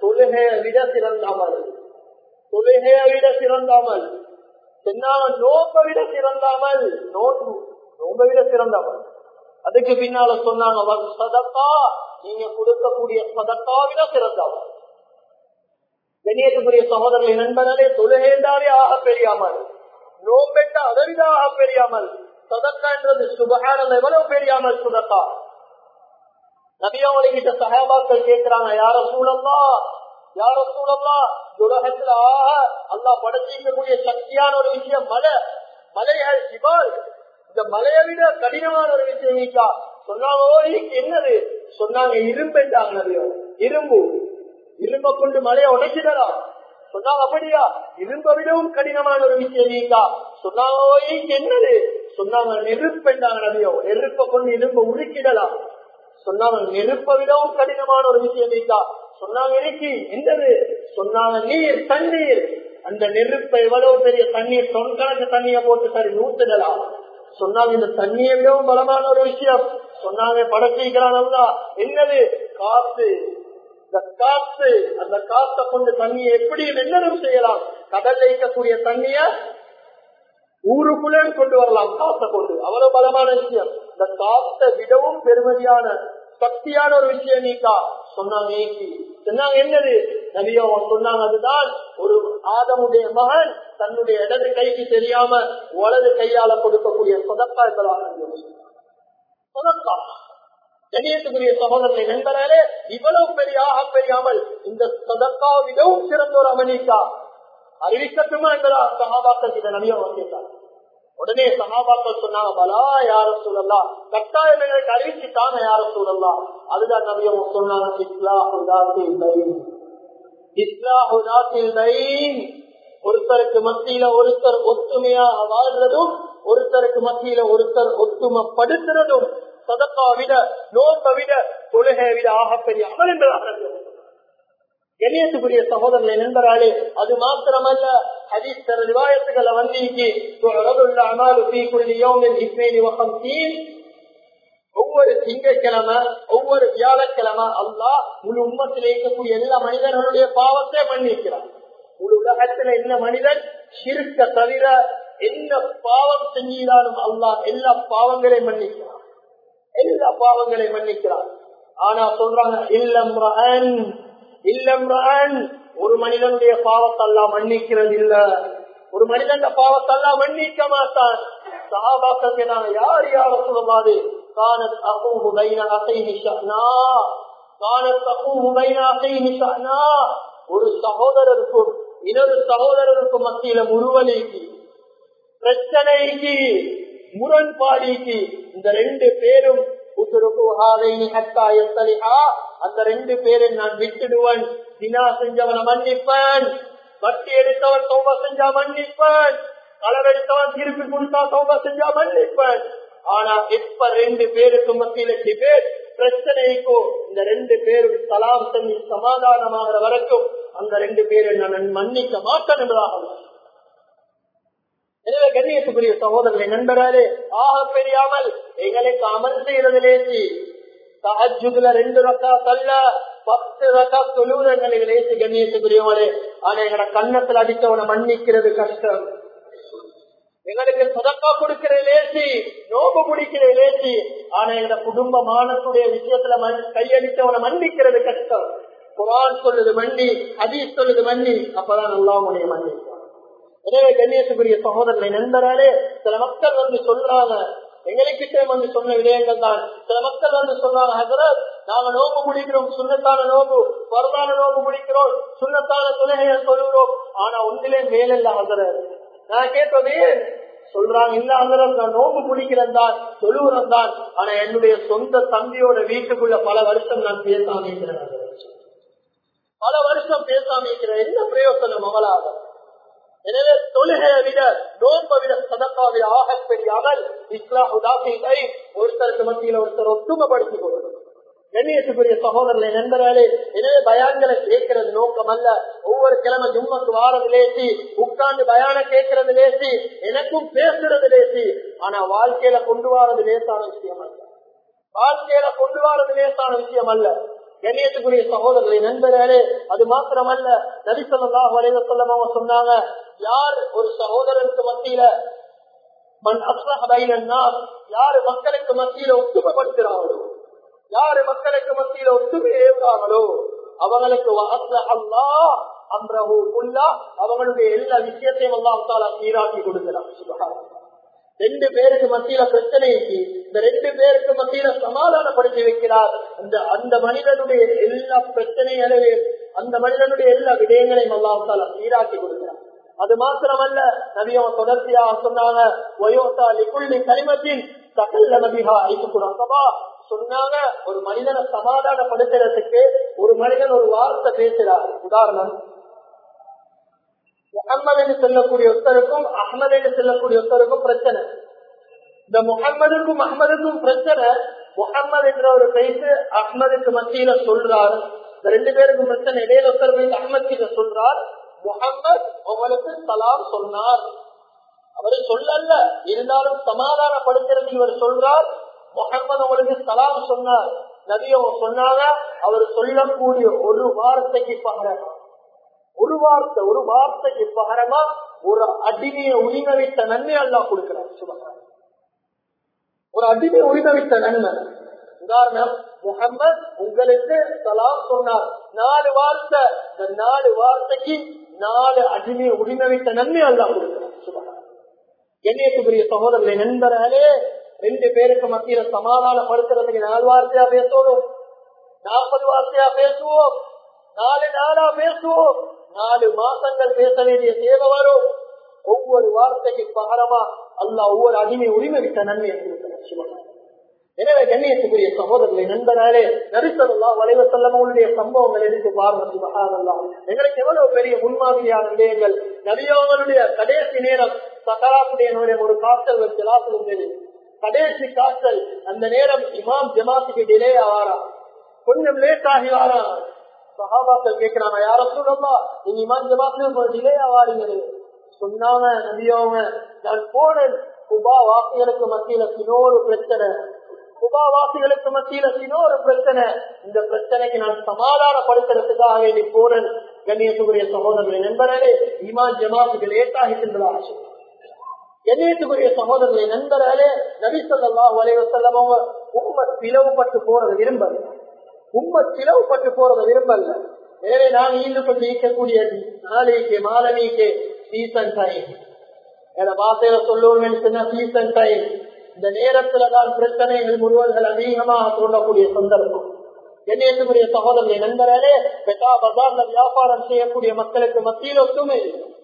தொழுகையை விட சிறந்த அமல் தொழுகையை விட சிறந்த அமல் சொன்னாங்க நோம்பை விட சிறந்த அமல் நோன்பு நோம்பை விட சிறந்த அமல் அதுக்கு பின்னால சொன்னாங்க சதக்கா நீங்க கொடுக்கக்கூடிய சதக்கா விட சிறந்த அமல் கணியத்துக்குரிய சகோதரர்களை நண்பர்களே தொழுகேண்டாலே ஆக பெரியாமல் நோம்பென்ற அதை விட ஆக பெரியாமல் சதக்கா என்றது சுபகாரம் எவ்வளவு பெரியாமல் சுதக்கா நபியாவளி கிட்ட சகாபாக்கள் கேட்கிறாங்க யார சூழல்லா யார சூழல்லா உலகத்துல ஆக அல்லா படைச்சிக்கக்கூடிய சக்தியான ஒரு விஷயம் மலை மலைகள் சிவால் இந்த மலையை விட கடினமான ஒரு விஷயம் நீக்கா சொன்னாங்க ஓ இதுக்கு என்னது சொன்னாங்க இரும்பென்றாங்க நபியோ இரும்பு இரும்ப கொண்டு மலையை உடைச்சிடலாம் சொன்னாங்க அப்படியா இரும்ப விடவும் கடினமான ஒரு விஷயம் நீக்கா சொன்னாங்க ஓ இதுக்கு என்னது சொன்னாங்க நெருப்பென்றாங்க நபியோ நெருப்பை கொண்டு இரும்ப உருக்கிடலாம் சொன்னாங்க நெருப்பை விடவும் கடினமான ஒரு விஷயம் நீக்கா சொன்னாங்க இருக்கு என்னது சொன்னாங்க நீர் தண்ணீர் அந்த நெருப்பை எவ்வளவு பெரிய தண்ணீர் தொன்கணக்கு தண்ணிய போட்டு சரி நூத்துடலாம் சொன்னாங்க இந்த தண்ணியை விடவும் பலமான ஒரு விஷயம் சொன்னாங்க படச்சிக்கிறான் என்னது காத்து இந்த காத்து அந்த காத்தை கொண்டு தண்ணியை எப்படி என்னதும் செய்யலாம் கடல்ல இருக்கக்கூடிய தண்ணிய ஊருக்குள்ளே கொண்டு வரலாம் காத்தை கொண்டு அவ்வளவு பலமான விஷயம் இந்த காத்தை விடவும் பெருமதியான சக்தியான ஒரு விஷயம் நீக்கா சொன்னாங்க சொன்னாங்க என்னது நபியோ சொன்னாங்க அதுதான் ஒரு ஆதமுடைய மகன் தன்னுடைய இடது கைக்கு தெரியாம வலது கையால கொடுக்கக்கூடிய சொதக்கா என்பதாக சொதக்கா கணியத்துக்குரிய சகோதரனை நண்பர்களே இவ்வளவு பெரிய ஆக பெரியாமல் இந்த சதக்கா மிகவும் சிறந்த ஒரு அமனிக்கா அறிவிக்கட்டுமா என்பதா சகாபாக்கள் இதை நபியோ கேட்டார் உடனே சகாபாக்கள் சொன்னாங்க பலா யார சூழல்லாம் கட்டாயம் எங்களுக்கு அறிவிச்சுட்டாங்க யார சூழல்லாம் அதுதான் நபியம் சொன்னாங்க இஸ்லாஹுதாத்தில் ஒருத்தருக்கு மத்தியில ஒருத்தர் ஒத்துமையாக வாழ்றதும் ஒருத்தருக்கு மத்தியில ஒருத்தர் ஒத்துமைப்படுத்துறதும் சதக்கா விட நோக்க விட தொழுகை விட ஆகப்பெரிய அமல் என்பதாக கணியத்துக்குரிய சகோதரனை நண்பராளே அது மாத்திரமல்ல ஹதீஸ் தர ரிவாயத்துகளை வந்திக்கு ஒவ்வொரு திங்கட்கிழமை ஒவ்வொரு வியாழக்கிழமை அல்லா முழு உம்மத்தில் இருக்கக்கூடிய எல்லா மனிதர்களுடைய பாவத்தை மன்னிக்கிறார் முழு உலகத்துல என்ன மனிதன் சிறுக்க தவிர என்ன பாவம் செஞ்சினாலும் அல்லா எல்லா பாவங்களையும் மன்னிக்கிறான் எல்லா பாவங்களையும் மன்னிக்கிறான் ஆனா சொல்றாங்க இல்லம் இல்லம் ஒரு மனிதனுடைய பாவத்தெல்லாம் மன்னிக்கிறது இல்ல ஒரு மனிதன் பாவத்தெல்லாம் மன்னிக்க மாட்டான் சகாபாக்களுக்கு நாங்க யார் யார சொல்லலாது காணத் அகூஹு பைன அசைஹி ஷஅனா காணத் அகூஹு பைன அசைஹி ஷஅனா ஒரு சகோதரருக்கும் இன்னொரு சகோதரருக்கும் மத்தியில முருவலைக்கு பிரச்சனைக்கு முரண்பாடிக்கு இந்த ரெண்டு பேரும் அந்த ரெண்டு பேரும் நான் விட்டுடுவன் தினா செஞ்சவனை மன்னிப்பேன் வட்டி எடுத்தவன் சோபா செஞ்சா மன்னிப்பேன் களவெடுத்தவன் திருப்பி கொடுத்தா சோபா செஞ்சா மன்னிப்பேன் ஆனா இப்ப ரெண்டு பேருக்கு மத்தியில டிபேட் பிரச்சனைக்கோ இந்த ரெண்டு பேரும் சலாம் தண்ணி சமாதானமாகிற வரைக்கும் அந்த ரெண்டு பேரை நான் மன்னிக்க மாட்டேன் என்பதாக எனவே கண்ணியத்துக்குரிய சகோதரர்களை நண்பராலே ஆக பெரியாமல் எங்களுக்கு அமல் செய்யறது லேசி தஹஜுதுல ரெண்டு ரக்கா தல்ல பத்து ரக்கா தொழுவது எங்களுக்கு லேசி கண்ணியத்துக்குரியவரே ஆனா எங்கட கண்ணத்துல அடித்தவனை மன்னிக்கிறது கஷ்டம் எங்களுக்கு சதக்கா கொடுக்கிற லேசி நோம்பு பிடிக்கிற லேசி ஆனா எங்க குடும்ப மானத்துடைய விஷயத்துல கையடித்தவனை மன்னிக்கிறது கஷ்டம் குரான் சொல்லுது மன்னி ஹதீஸ் சொல்லுது மன்னி அப்பதான் நல்லா உடைய மன்னிப்பான் எனவே கண்ணியத்துக்குரிய சகோதரனை நண்பராலே சில மக்கள் வந்து சொல்றாங்க எங்களுக்கிட்டே வந்து சொன்ன விடயங்கள் தான் சில மக்கள் வந்து சொல்றாங்க ஹசரத் நாங்க நோம்பு முடிக்கிறோம் சுண்ணத்தான நோம்பு வரலான நோம்பு முடிக்கிறோம் சுண்ணத்தான துணைகளை சொல்லுகிறோம் ஆனா ஒன்றிலே மேலல்ல ஹசரத் நான் கேட்பதே சொல்றாங்க இல்ல ஹசரத் நான் நோம்பு முடிக்கிறேன் தான் சொல்லுகிறேன் தான் ஆனா என்னுடைய சொந்த தம்பியோட வீட்டுக்குள்ள பல வருஷம் நான் பேசாம இருக்கிறேன் பல வருஷம் பேசாம இருக்கிறேன் என்ன பிரயோசனம் அவளாக எனவே தொழுகையை விட நோன்பை விட சதக்காவிட ஆகப்பெரிய அமல் இஸ்லாஹுதாசிகளை ஒருத்தருக்கு மத்தியில் ஒருத்தர் ஒத்துமைப்படுத்திக் கொள்வது கண்ணியத்துக்குரிய சகோதரர்களை நண்பர்களே எனவே பயான்களை கேட்கறது நோக்கம் அல்ல ஒவ்வொரு கிழமை ஜும்மக்கு வாரது லேசி உட்கார்ந்து பயான கேட்கறது லேசி எனக்கும் பேசுறது லேசி ஆனா வாழ்க்கையில கொண்டு வரது லேசான விஷயம் அல்ல வாழ்க்கையில கொண்டு வரது லேசான விஷயம் அல்ல கண்ணியத்துக்குரிய சகோதரர்களை நண்பர்களே அது மாத்திரமல்ல நரிசல்லா வலைவ சொல்லமாக சொன்னாங்க யார் ஒரு சகோதரனுக்கு மத்தியில மண் அஸ்ரஹபைனா யாரு மக்களுக்கு மத்தியில ஒத்துமைப்படுத்துறாங்களோ யாரு மக்களுக்கு மத்தியில ஒத்துமை ஏவுறாங்களோ அவங்களுக்கு அல்லா அம்ரஹு புல்லா அவங்களுடைய எல்லா விஷயத்தையும் எல்லாம் தாலா சீராக்கி கொடுக்கிறான் சுபகாரம் ரெண்டு பேருக்கு மத்தியில பிரச்சனைக்கு இந்த ரெண்டு பேருக்கு மத்தியில சமாதானப்படுத்தி வைக்கிறார் அந்த அந்த மனிதனுடைய எல்லா பிரச்சனைகளையும் அந்த மனிதனுடைய எல்லா விடயங்களையும் அல்லாஹால சீராக்கி கொடுக்கிறார் அது மாத்திரமல்ல நபியம் தொடர்ச்சியாக சொன்னாங்க ஒயோசா லிகுள்ளி கனிமத்தின் சகல்ல நபிகா ஐத்துக்குறாங்கப்பா சொன்னாங்க ஒரு மனிதனை சமாதானப்படுத்துறதுக்கு ஒரு மனிதன் ஒரு வார்த்தை பேசுறார் உதாரணம் முகம்மது என்று சொல்லக்கூடிய ஒருத்தருக்கும் அஹமது என்று சொல்லக்கூடிய ஒருத்தருக்கும் பிரச்சனை இந்த முகம்மதுக்கும் அஹமதுக்கும் பிரச்சனை முகம்மது என்ற ஒரு பேசு அஹ்மதுக்கு மத்தியில சொல்றார் இந்த ரெண்டு பேருக்கும் பிரச்சனை இடையில ஒருத்தர் பேசு அஹ்மத் கிட்ட சொல்றார் முகம்மது உங்களுக்கு சலாம் சொன்னார் அவரு சொல்லல இருந்தாலும் சமாதானப்படுத்துறது இவர் சொல்றார் முகம்மது உங்களுக்கு சலாம் சொன்னார் நபியவங்க சொன்னாங்க அவர் சொல்லக்கூடிய ஒரு வார்த்தைக்கு பகரமா ஒரு வார்த்தை ஒரு வார்த்தைக்கு பகரமா ஒரு அடிமையை உரிமை வைத்த நன்மை அல்லா கொடுக்கிறார் சுபகாரம் ஒரு அடிமை உரிமை வைத்த நன்மை உதாரணம் முகம்மது உங்களுக்கு சலாம் சொன்னார் நாலு வார்த்தை இந்த நாலு வார்த்தைக்கு நாலு அடிமையை உரிமை வைத்த நன்மை அல்லா கொடுக்கிறார் சுபகாரம் கண்ணியத்துக்குரிய சகோதரர்களை நண்பர்களே ரெண்டு பேருக்கு மத்தியில சமாதானப்படுத்துறதுக்கு நாலு வார்த்தையா பேசணும் நாற்பது வார்த்தையா பேசுவோம் நாலு நாளா பேசுவோம் நாலு மாசங்கள் பேச வேண்டிய தேவை வரும் ஒவ்வொரு வார்த்தைக்கு பகரமா அல்ல ஒவ்வொரு அடிமை உரிமை விட்ட நன்மை எனவே கண்ணியத்துக்குரிய சகோதரர்களை நண்பராலே நரிசல்லா வளைவ செல்லவங்களுடைய சம்பவங்கள் எடுத்து பாருங்க சுபகாரல்லா எங்களுக்கு எவ்வளவு பெரிய முன்மாதிரியான விடயங்கள் நபியவங்களுடைய கடைசி நேரம் சகராத்துடைய நேரம் ஒரு காய்ச்சல் வச்சு லாசல் கடைசி காய்ச்சல் அந்த நேரம் இமாம் ஜமாத்துக்கு டிலே ஆவாரா கொஞ்சம் லேட் ஆகி வாரா சகாபாக்கள் கேட்கிறாங்க யார சொல்லப்பா நீங்க இமாம் ஜமாத்துல டிலே ஆவாரீங்க சொன்னாங்க நபியவங்க நான் போனேன் குபா வாசிகளுக்கு மத்தியில இன்னொரு பிரச்சனை குபா வாசிகளுக்கு மத்தியில இன்னொரு பிரச்சனை இந்த பிரச்சனைக்கு நான் சமாதானப்படுத்துறதுக்காக வேண்டி போனேன் கண்ணியத்துக்குரிய சகோதரர்களை நண்பர்களே இமான் ஜமாத்துக்கு லேட் ஆகிட்டு கண்ணியத்துக்குரிய சகோதரர்களை நண்பர்களே நபிசல்லா வலைவசல்லம் அவங்க உண்மை பிளவுபட்டு போறதை விரும்பல உண்மை பிளவுபட்டு போறதை விரும்பல எனவே நான் ஈண்டு கொண்டு ஈக்கக்கூடிய நாளைக்கு மாலனிக்கு சீசன் டைம் என வார்த்தையில சொல்லுவோம் சொன்னா சீசன் டைம் இந்த நேரத்துல தான் பிரச்சனைகள் முழுவதுகள் அதிகமாக தோன்றக்கூடிய சந்தர்ப்பம் கண்ணியத்துக்குரிய சகோதரர்களை நண்பர்களே பெட்டா பஜார்ல வியாபாரம் செய்யக்கூடிய மக்களுக்கு மத்தியில் ஒத்துமை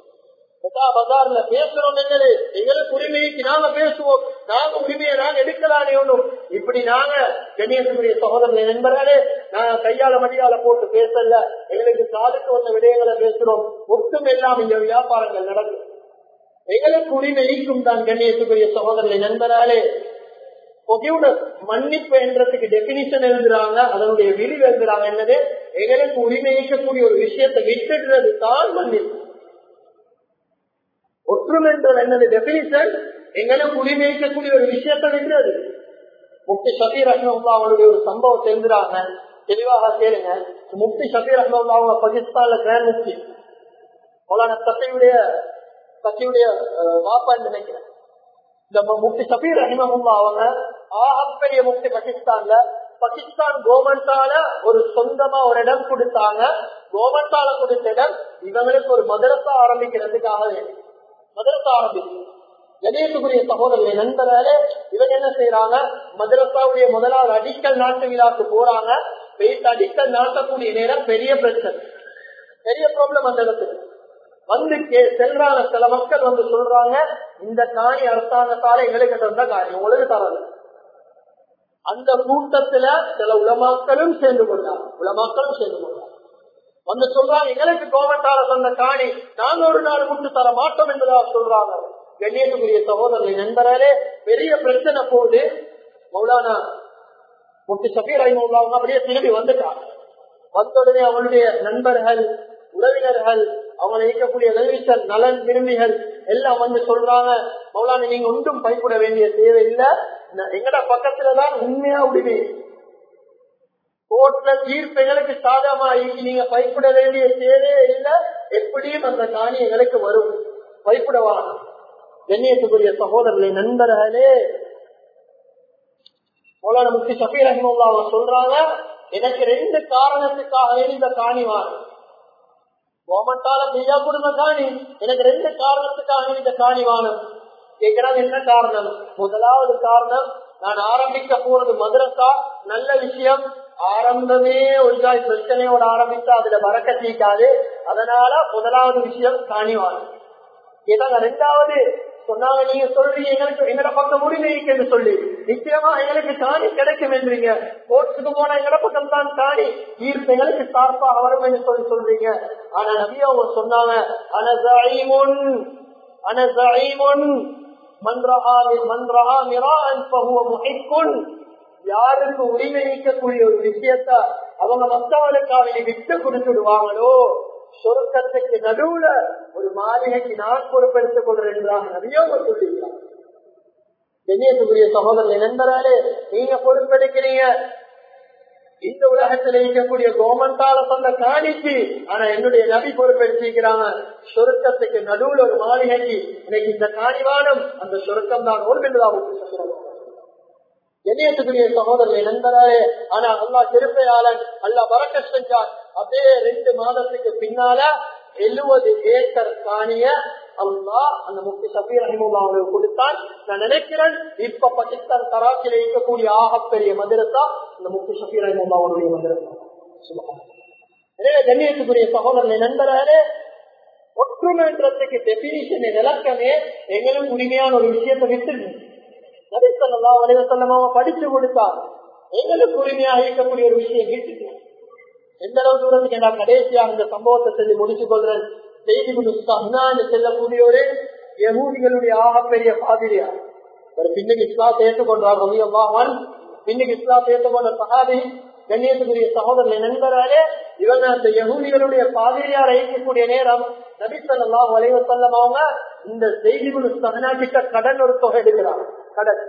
பஜார்ல பேசுறோம் என்னது எங்களுக்கு உரிமைக்கு நாங்க பேசுவோம் நாங்க உரிமையை நாங்க எடுக்கலானே ஒண்ணும் இப்படி நாங்க கண்ணியத்துக்குரிய சகோதரர்களை நண்பர்களே நாங்க கையால மடியால போட்டு பேசல எங்களுக்கு காதுக்கு வந்த விடயங்களை பேசுறோம் ஒத்தும் எல்லாம் இந்த வியாபாரங்கள் நடக்கும் எங்களுக்கு உரிமை ஈக்கும் தான் கண்ணியத்துக்குரிய சகோதரர்களை நண்பர்களே மன்னிப்பு என்றதுக்கு டெபினிஷன் எழுதுறாங்க அதனுடைய விரிவு எழுதுறாங்க என்னது எங்களுக்கு உரிமை ஈக்கக்கூடிய ஒரு விஷயத்தை விட்டுடுறது தான் மன்னிப்பு ஒற்றுமை என்றது என்னது டெபினிஷன் எங்களுக்கு உரிமைக்கக்கூடிய ஒரு விஷயத்தை விடுறது முக்தி ஷபீர் அஹ்மல்லா அவருடைய ஒரு சம்பவத்தை எழுதுறாங்க தெளிவாக கேளுங்க முக்தி ஷபீர் அஹ்மல்லா அவங்க பாகிஸ்தான்ல கிராண்ட் முக்தி மௌலான சத்தையுடைய சத்தியுடைய வாப்பான்னு நினைக்கிறேன் இந்த முக்தி ஷபீர் ரஹிமமுல்லா அவங்க ஆகப்பெரிய முக்தி பாகிஸ்தான்ல பாகிஸ்தான் கவர்மெண்டால ஒரு சொந்தமா ஒரு இடம் கொடுத்தாங்க கவர்மெண்டால கொடுத்த இடம் இவங்களுக்கு ஒரு மதரசா ஆரம்பிக்கிறதுக்காக வேண்டி மதரசா ஆரம்பிச்சு கணேசுக்குரிய சகோதரர்களை நண்பராலே இவங்க என்ன செய்யறாங்க மதரசாவுடைய முதலாவது அடிக்கல் நாட்டு விழாக்கு போறாங்க போயிட்டு அடிக்கல் நாட்டக்கூடிய நேரம் பெரிய பிரச்சனை பெரிய ப்ராப்ளம் அந்த இடத்துக்கு வந்து செல்றாங்க சில மக்கள் வந்து சொல்றாங்க இந்த காணி அரசாங்கத்தால எங்களுக்கு தந்த காணி உங்களுக்கு தரது அந்த கூட்டத்துல சில உலமாக்களும் சேர்ந்து கொண்டாங்க உலமாக்களும் சேர்ந்து கொண்டாங்க வந்து சொல்றாங்க எங்களுக்கு கவர்மெண்டால தந்த காணி நாங்க ஒரு நாள் விட்டு தர மாட்டோம் என்பதாக சொல்றாங்க கண்ணியத்துக்குரிய சகோதரர்களை நண்பராலே பெரிய பிரச்சனை போகுது மௌலானா முத்து சபீர் ஐநூறு அப்படியே திரும்பி வந்துட்டாங்க வந்த உடனே அவங்களுடைய நண்பர்கள் உறவினர்கள் அவங்களை இயக்கக்கூடிய கல்விச்சல் நலன் விரும்பிகள் எல்லாம் வந்து சொல்றாங்க மௌலான நீங்க ஒன்றும் பயப்பட வேண்டிய தேவையில்லை எங்கட பக்கத்துலதான் உண்மையா உரிமை கோர்ட்ல தீர்ப்பு எங்களுக்கு சாதகமா நீங்க பயப்பட வேண்டிய தேவையே இல்லை எப்படியும் அந்த காணி எங்களுக்கு வரும் பயப்படவான் கண்ணியத்துக்குரிய சகோதரர்களை நண்பர்களே மௌலான முக்தி சபீர் ரஹிமுல்லா அவங்க சொல்றாங்க எனக்கு ரெண்டு காரணத்துக்காக இந்த காணி வாங்க கவர்மெண்டால செய்யா கொடுங்க காணி எனக்கு ரெண்டு காரணத்துக்காக இந்த காணி வாணும் கேட்கிறாங்க என்ன காரணம் முதலாவது காரணம் நான் ஆரம்பிக்க போறது மதுரசா நல்ல விஷயம் ஆரம்பமே ஒரு ஜாய் பிரச்சனையோட ஆரம்பித்தா அதுல வரக்க தீக்காது அதனால முதலாவது விஷயம் காணி வாணும் கேட்டாங்க ரெண்டாவது சொன்னாங்க நீங்க சொல்றீங்க எங்களுக்கு எங்கட பக்கம் உரிமை என்று சொல்லி நிச்சயமா எங்களுக்கு காணி கிடைக்கும் என்றீங்க கோர்ட்டுக்கு போன எங்கட பக்கம் தான் காணி தீர்ப்பு எங்களுக்கு சார்பாக வரும் என்று சொல்லி சொல்றீங்க ஆனா நபி அவங்க சொன்னாங்க அனசைமுன் அனசைமுன் யாருக்கு உரிமை நீக்கக்கூடிய ஒரு விஷயத்த அவங்க மற்றவர்களுக்காக விட்டு கொடுத்துடுவாங்களோ சொருக்கத்துக்கு நடுவுல ஒரு மாளிகைக்கு நான் பொறுப்பெடுத்துக் கொள்றேன் நிறைய சொல்லிக்கலாம் கண்ணியத்துக்குரிய சகோதரர்கள் நண்பராலே நீங்க பொறுப்பெடுக்கிறீங்க இந்த உலகத்தில் இருக்கக்கூடிய கவர்மெண்டால சொந்த காணிக்கு ஆனா என்னுடைய நபி பொறுப்பெடுத்திருக்கிறாங்க சொருக்கத்துக்கு நடுவுல ஒரு மாளிகைக்கு இன்னைக்கு இந்த காணிவானம் அந்த சொருக்கம் தான் ஒன்றுதான் கண்ணியத்துக்குரிய சகோதரர்களை நண்பராலே ஆனா அல்லா திருப்பையாளன் அல்லா வரக்க செஞ்சார் அப்படியே ரெண்டு மாதத்துக்கு பின்னால எழுபது ஏக்கர் காணிய அல்லா அந்த முக்தி சபீர் ரஹிமுல்லா அவங்களுக்கு கொடுத்தான் நான் நினைக்கிறேன் இப்ப பாகிஸ்தான் கராச்சியில இருக்கக்கூடிய ஆகப்பெரிய மதுரத்தா இந்த முக்தி சபீர் ரஹிமுல்லா அவருடைய மதுரத்தா எனவே கண்ணியத்துக்குரிய சகோதரனை நண்பராலே ஒற்றுமைன்றதுக்கு டெபினிஷன் விளக்கமே எங்களுக்கு உரிமையான ஒரு விஷயத்தை விட்டுருங்க நபிசல்லா வலைவசல்லம் அவன் படிச்சு கொடுத்தார் எங்களுக்கு உரிமையாக இருக்கக்கூடிய ஒரு விஷயம் விட்டுட்டு எந்த அளவு தூரத்துக்கு நான் கடைசியா இந்த சம்பவத்தை சொல்லி முடிச்சு கொள்றேன் செய்தி குடுத்தான்னு செல்லக்கூடிய ஒரு யகூதிகளுடைய ஆகப்பெரிய பாதிரியா ஒரு பின்னுக்கு இஸ்லாம் ஏற்றுக்கொண்டார் ரவியல்லாமன் பின்னுக்கு இஸ்லாம் ஏற்றுக்கொண்ட சகாதி கண்ணியத்துக்குரிய சகோதரர்களை நண்பராலே இவங்க அந்த யகூதிகளுடைய பாதிரியார் அழைக்கக்கூடிய நேரம் நபிசல்லா வலைவசல்லம் அவங்க இந்த செய்தி குழு சகனா கிட்ட கடன் ஒரு தொகை எடுக்கிறார் கடன்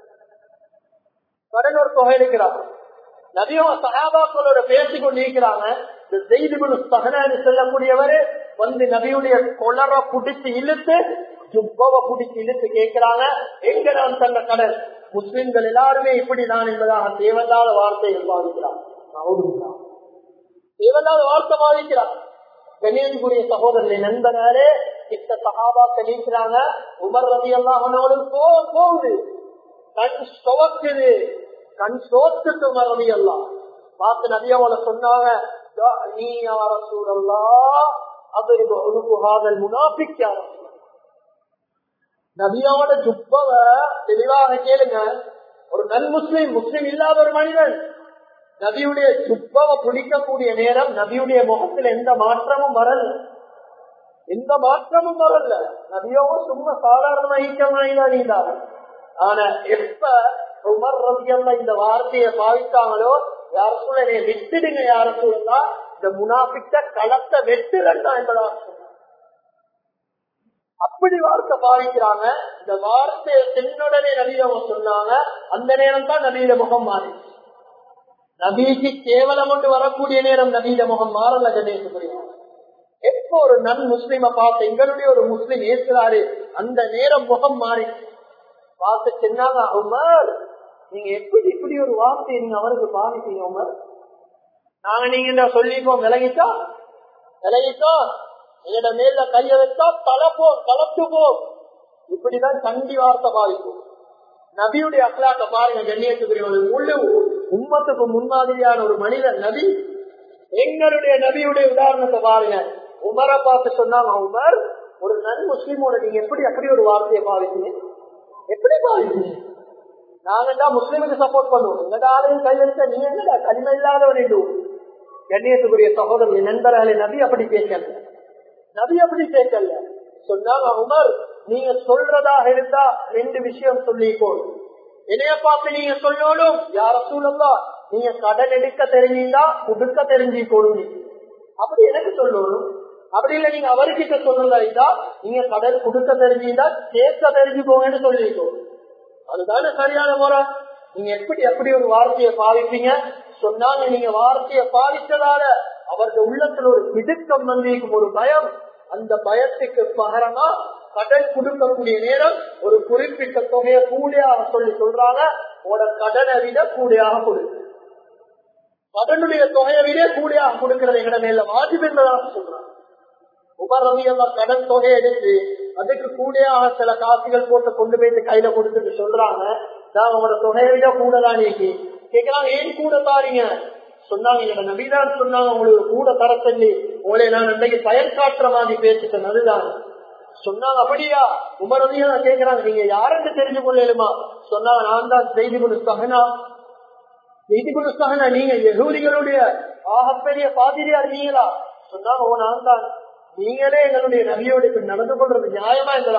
கடன் ஒரு தொகை எடுக்கிறார் நபியும் சகாபாக்களோட பேசிக் கொண்டிருக்கிறாங்க இந்த செய்தி குழு சகனான்னு சொல்லக்கூடியவர் வந்து நபியுடைய கொளர புடிச்சு இழுத்து ஜுப்பவ புடிச்சு இழுத்து கேட்கிறாங்க எங்க நான் தந்த கடன் முஸ்லிம்கள் எல்லாருமே இப்படிதான் என்பதாக தேவையில்லாத வார்த்தைகள் பாதிக்கிறார் தேவையில்லாத வார்த்தை பாதிக்கிறார் கணேசகுரிய சகோதரர்களை நண்பனாரே இத்த சகாபாக்கள் நீக்கிறாங்க உமர் ரவி எல்லாம் போகுது கண் சுவக்குது கண் சோத்துட்டு உமர் ரவி எல்லாம் பார்த்து நபியாவோட சொன்னாங்க நீ யார சூழல்லா அது ஒழுங்குகாதல் முனாபிக்கார நபியாவோட ஜுப்பவ தெளிவாக கேளுங்க ஒரு நன் முஸ்லீம் முஸ்லீம் இல்லாத ஒரு மனிதன் நபியுடைய துப்பவ பிடிக்கக்கூடிய நேரம் நபியுடைய முகத்தில் எந்த மாற்றமும் வரல எந்த மாற்றமும் வரல நபியோவும் சும்மா சாதாரண ஐக்கியமாயிதான் ஆனா எப்ப உமர் ரவியல்ல இந்த வார்த்தையை பாவித்தாங்களோ யார சூழலை விட்டுடுங்க யார சூழலா இந்த முனாபிக்க களத்தை வெட்டுலன்னா என்பதா அப்படி வார்த்தை பாவிக்கிறாங்க இந்த வார்த்தையை தென்னுடனே நபியவங்க சொன்னாங்க அந்த நேரம் தான் நபியில முகம் மாறிச்சு நபிக்கு கேவலம் கொண்டு வரக்கூடிய நேரம் நபீத முகம் மாறல கணேசபுரியா எப்போ ஒரு நன் முஸ்லிம பார்த்து எங்களுடைய ஒரு முஸ்லிம் ஏசுறாரு அந்த நேரம் முகம் மாறி பார்த்து சொன்னாங்க உமர் நீங்க எப்படி இப்படி ஒரு வார்த்தையை நீங்க அவருக்கு பாதிப்பீங்க உமர் நாங்க நீங்க சொல்லிப்போம் விலகிட்டா விலகிட்டா எங்கட மேல கைய வச்சா தலப்போம் கலப்பு போம் இப்படிதான் கண்டி வார்த்தை பாதிக்கும் நபியுடைய அக்லாட்ட பாருங்க கண்ணியத்துக்குரிய முழு உம்மத்துக்கு முன்மாதிரியான ஒரு மனிதன் நபி எங்களுடைய நபியுடைய உதாரணத்தை பாருங்க உமரை பார்த்து சொன்னாங்க உமர் ஒரு நன் முஸ்லீமோட நீங்க எப்படி அப்படி ஒரு வார்த்தையை பாதிப்பீங்க எப்படி பாதிப்பீங்க நாங்க தான் முஸ்லீமுக்கு சப்போர்ட் பண்ணுவோம் எங்கடா ஆளுங்க கையெழுத்த நீங்க என்னடா கனிமை இல்லாதவன் என்று கண்ணியத்துக்குரிய சகோதரர்கள் நண்பர்களே நபி அப்படி கேட்கல நபி அப்படி கேட்கல சொன்னாங்க உமர் நீங்க சொல்றதாக இருந்தா ரெண்டு விஷயம் சொல்லிக்கோ என்னைய பார்த்து நீங்க சொல்லணும் யார சூழல்லா நீங்க கடன் எடுக்க தெரிஞ்சா கொடுக்க தெரிஞ்சுக்கணும் அப்படி எனக்கு சொல்லணும் அப்படி இல்ல நீங்க அவர்கிட்ட சொல்லலா நீங்க கடன் கொடுக்க தெரிஞ்சிருந்தா கேட்க தெரிஞ்சுக்கோங்கன்னு சொல்லிக்கோ அதுதானே சரியான முறை நீங்க எப்படி எப்படி ஒரு வார்த்தையை பாவிப்பீங்க சொன்னாங்க நீங்க வார்த்தையை பாதித்ததால அவர்கள் உள்ளத்துல ஒரு பிடுக்கம் வந்திருக்கும் ஒரு பயம் அந்த பயத்துக்கு பகரமா கடன் கொடுக்கக்கூடிய நேரம் ஒரு குறிப்பிட்ட தொகையை கூடியாக சொல்லி சொல்றாங்க உங்களோட கடனை விட கூடியாக கொடுக்கு கடனுடைய தொகையை விட கூடியாக கொடுக்கிறது எங்கட மேல வாஜிப் என்பதாக சொல்றாங்க உபரவியெல்லாம் கடன் தொகையை எடுத்து அதுக்கு கூடியாக சில காசுகள் போட்டு கொண்டு போயிட்டு கையில கொடுத்துட்டு சொல்றாங்க நான் உங்களோட தொகையை விட கூட தான் நீக்கி கேட்கலாம் ஏன் கூட தாரீங்க சொன்னாங்க என்னோட நபிதான் சொன்னாங்க உங்களுக்கு கூட தர சொல்லி உங்களை நான் அன்றைக்கு பயன் காட்டுற மாதிரி பேசிட்டேன் அதுதான் சொன்னாங்க அப்படியா உமரதியா கேட்கிறாங்க நீங்க யாருக்கு தெரிஞ்சு கொள்ளலுமா சொன்னாங்க நான் தான் செய்தி குழு சகனா செய்தி குழு சகனா நீங்க எகூதிகளுடைய ஆகப்பெரிய பாதிரியார் நீங்களா சொன்னாங்க ஓ நான் தான் நீங்களே எங்களுடைய நபியோட இப்படி நடந்து கொள்றது நியாயமா இல்லதா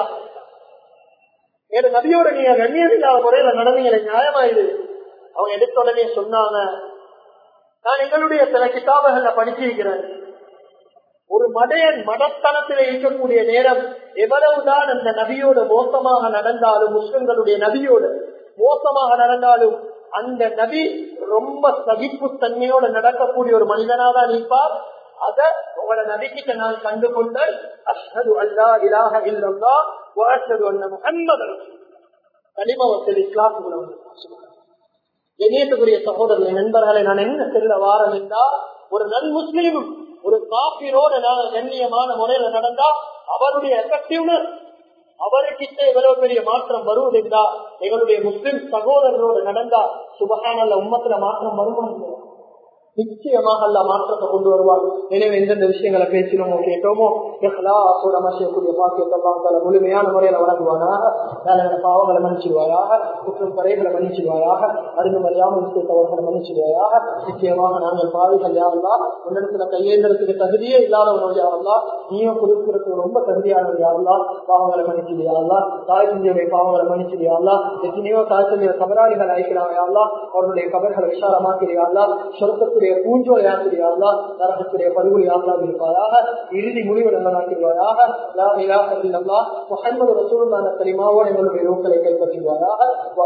என் நபியோட நீங்க கண்ணியம் இல்லாத முறையில நடந்தீங்க நியாயமா இது அவங்க எடுத்த உடனே சொன்னாங்க நான் எங்களுடைய சில கிதாபுகள்ல படிச்சிருக்கிறேன் ஒரு மடையன் மடத்தனத்தில் இருக்கக்கூடிய நேரம் எவ்வளவுதான் அந்த நபியோட மோசமாக நடந்தாலும் முஸ்லிம்களுடைய நபியோட மோசமாக நடந்தாலும் அந்த நபி ரொம்ப சகிப்பு தன்மையோட நடக்கக்கூடிய ஒரு மனிதனா தான் இருப்பார் அத உங்களோட நபிக்கிட்ட நான் கண்டு கொண்டேன் அஷ்ஹது அல்லா இலாஹ இல்லல்லா வஅஷ்ஹது அன்ன முஹம்மது கலிமவத்தில் இஸ்லாம் குணம் கண்ணியத்துக்குரிய சகோதரர்களை நண்பர்களை நான் என்ன செல்ல வாரம் என்றா ஒரு நன் முஸ்லீமும் ஒரு காப்பிரோட நாங்க கண்ணியமான முறையில நடந்தா அவருடைய எஃபெக்டிவ்னஸ் அவருக்கிட்ட எவ்வளவு பெரிய மாற்றம் வருவது என்றா எங்களுடைய முஸ்லிம் சகோதரரோடு நடந்தா சுபகானல்ல உம்மத்துல மாற்றம் வருமா நிச்சயமாக அல்ல மாற்றத்தை கொண்டு வருவார் எனவே எந்தெந்த விஷயங்களை பேசினோமோ கேட்டோமோ எஹ்லாசோட அமைச்சக்கூடிய பாக்கியத்தெல்லாம் தல முழுமையான முறையில வழங்குவானாக வேலையான பாவங்களை மன்னிச்சிடுவாயாக குற்றம் குறைகளை மன்னிச்சிடுவாயாக அருந்து மறியாமல் விஷயத்தவர்களை மன்னிச்சிடுவாயாக நிச்சயமாக நாங்கள் பாவிகள் யாரெல்லாம் உன்னிடத்துல கையேந்திரத்துக்கு தகுதியே இல்லாதவர்கள் யாரெல்லாம் நீயும் கொடுக்கிறதுக்கு ரொம்ப தகுதியானவர் யாரெல்லாம் பாவங்களை மன்னிச்சிடியாங்களா தாய் தந்தையுடைய பாவங்களை மன்னிச்சிடியாங்களா எத்தனையோ தாய் தந்தைய கபராளிகள் அழைக்கிறாங்க யாரெல்லாம் அவர்களுடைய கபர்களை விசாலமாக்கிறியாங்களா சொர்க்கத்துடைய உன்னுடைய பூஞ்சோலை ஆக்கிரியாங்களா நரகத்துடைய படுகொலை ஆகலாம் இருப்பாயாக இறுதி முடிவு நல்லதாக்கிடுவாயாக முகமது ரசூலுல்லான தெரிமாவோடு எங்களுடைய நோக்களை கைப்பற்றுவாயாக